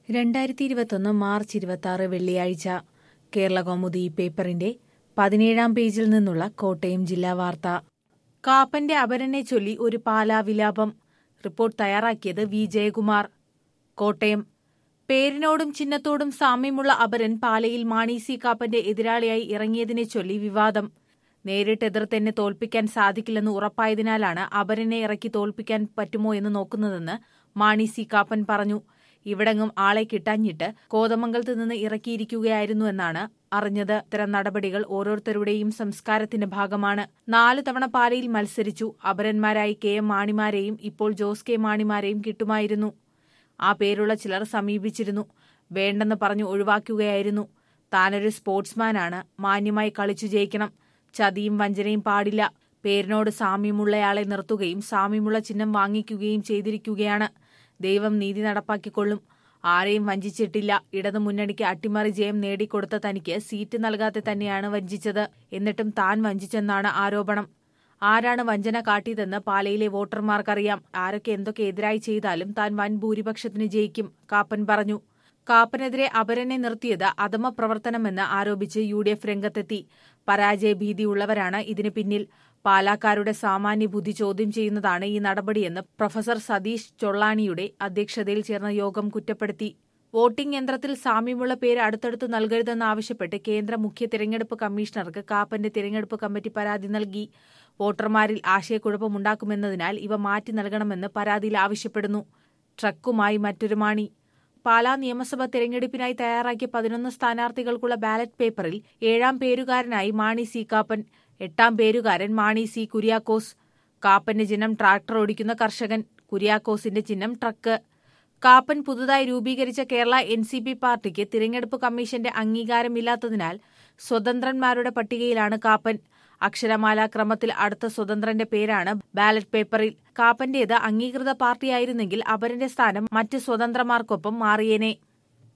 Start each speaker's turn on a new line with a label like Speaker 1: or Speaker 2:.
Speaker 1: രണ്ടായിരത്തി ഇരുപത്തൊന്ന് മാർച്ച് ഇരുപത്തി ആറ് വെള്ളിയാഴ്ച കേരള കൗമുദി പേപ്പറിന്റെ പതിനേഴാം പേജിൽ നിന്നുള്ള കോട്ടയം ജില്ലാ വാർത്ത കാപ്പന്റെ അപരനെ ചൊല്ലി ഒരു പാലാ വിലാപം റിപ്പോർട്ട് തയ്യാറാക്കിയത് വി ജയകുമാർ കോട്ടയം പേരിനോടും ചിഹ്നത്തോടും സാമ്യമുള്ള അപരൻ പാലയിൽ മാണി സി കാപ്പന്റെ എതിരാളിയായി ഇറങ്ങിയതിനെ ചൊല്ലി വിവാദം നേരിട്ട് എതിർത്ത് എന്നെ തോൽപ്പിക്കാൻ സാധിക്കില്ലെന്ന് ഉറപ്പായതിനാലാണ് അപരനെ ഇറക്കി തോൽപ്പിക്കാൻ പറ്റുമോ എന്ന് നോക്കുന്നതെന്ന് മാണി സി കാപ്പൻ പറഞ്ഞു ഇവിടെങ്ങും ആളെ കിട്ടാഞ്ഞിട്ട് കോതമംഗലത്ത് നിന്ന് ഇറക്കിയിരിക്കുകയായിരുന്നു എന്നാണ് അറിഞ്ഞത് ഇത്തരം നടപടികൾ ഓരോരുത്തരുടെയും സംസ്കാരത്തിന്റെ ഭാഗമാണ് നാല് തവണ പാലയിൽ മത്സരിച്ചു അപരന്മാരായി കെ എം മാണിമാരെയും ഇപ്പോൾ ജോസ് കെ മാണിമാരെയും കിട്ടുമായിരുന്നു ആ പേരുള്ള ചിലർ സമീപിച്ചിരുന്നു വേണ്ടെന്ന് പറഞ്ഞു ഒഴിവാക്കുകയായിരുന്നു താനൊരു സ്പോർട്സ്മാനാണ് മാന്യമായി കളിച്ചു ജയിക്കണം ചതിയും വഞ്ചനയും പാടില്ല പേരിനോട് സാമ്യമുള്ളയാളെ നിർത്തുകയും സാമ്യമുള്ള ചിഹ്നം വാങ്ങിക്കുകയും ചെയ്തിരിക്കുകയാണ് ദൈവം നീതി നടപ്പാക്കിക്കൊള്ളും ആരെയും വഞ്ചിച്ചിട്ടില്ല ഇടതു മുന്നണിക്ക് അട്ടിമറി ജയം നേടിക്കൊടുത്ത തനിക്ക് സീറ്റ് നൽകാതെ തന്നെയാണ് വഞ്ചിച്ചത് എന്നിട്ടും താൻ വഞ്ചിച്ചെന്നാണ് ആരോപണം ആരാണ് വഞ്ചന കാട്ടിയതെന്ന് പാലയിലെ വോട്ടർമാർക്കറിയാം ആരൊക്കെ എന്തൊക്കെ എതിരായി ചെയ്താലും താൻ വൻ ഭൂരിപക്ഷത്തിന് ജയിക്കും കാപ്പൻ പറഞ്ഞു കാപ്പനെതിരെ അപരനെ നിർത്തിയത് അധമ പ്രവർത്തനമെന്ന് ആരോപിച്ച് യു ഡി എഫ് രംഗത്തെത്തി പരാജയഭീതിയുള്ളവരാണ് ഇതിന് പിന്നിൽ പാലാക്കാരുടെ സാമാന്യ ബുദ്ധി ചോദ്യം ചെയ്യുന്നതാണ് ഈ നടപടിയെന്ന് പ്രൊഫസർ സതീഷ് ചൊള്ളാണിയുടെ അധ്യക്ഷതയിൽ ചേർന്ന യോഗം കുറ്റപ്പെടുത്തി വോട്ടിംഗ് യന്ത്രത്തിൽ സാമ്യമുള്ള പേര് അടുത്തടുത്ത് നൽകരുതെന്നാവശ്യപ്പെട്ട് കേന്ദ്ര മുഖ്യ തിരഞ്ഞെടുപ്പ് കമ്മീഷണർക്ക് കാപ്പന്റെ തിരഞ്ഞെടുപ്പ് കമ്മിറ്റി പരാതി നൽകി വോട്ടർമാരിൽ ആശയക്കുഴപ്പമുണ്ടാക്കുമെന്നതിനാൽ ഇവ മാറ്റി നൽകണമെന്ന് പരാതിയിൽ ആവശ്യപ്പെടുന്നു ട്രക്കുമായി മറ്റൊരു മാണി പാലാ നിയമസഭാ തെരഞ്ഞെടുപ്പിനായി തയ്യാറാക്കിയ പതിനൊന്ന് സ്ഥാനാർത്ഥികൾക്കുള്ള ബാലറ്റ് പേപ്പറിൽ ഏഴാം പേരുകാരനായി മാണി സി കാപ്പൻ എട്ടാം പേരുകാരൻ മാണി സി കുര്യാക്കോസ് കാപ്പന്റെ ചിഹ്നം ട്രാക്ടർ ഓടിക്കുന്ന കർഷകൻ കുര്യാക്കോസിന്റെ ചിഹ്നം ട്രക്ക് കാപ്പൻ പുതുതായി രൂപീകരിച്ച കേരള എൻ സി പി പാർട്ടിക്ക് തിരഞ്ഞെടുപ്പ് കമ്മീഷന്റെ അംഗീകാരമില്ലാത്തതിനാൽ സ്വതന്ത്രന്മാരുടെ പട്ടികയിലാണ് കാപ്പൻ അക്ഷരമാല ക്രമത്തിൽ അടുത്ത സ്വതന്ത്രന്റെ പേരാണ് ബാലറ്റ് പേപ്പറിൽ കാപ്പന്റേത് അംഗീകൃത പാർട്ടിയായിരുന്നെങ്കിൽ അവരന്റെ സ്ഥാനം മറ്റ് സ്വതന്ത്രമാർക്കൊപ്പം മാറിയേനെ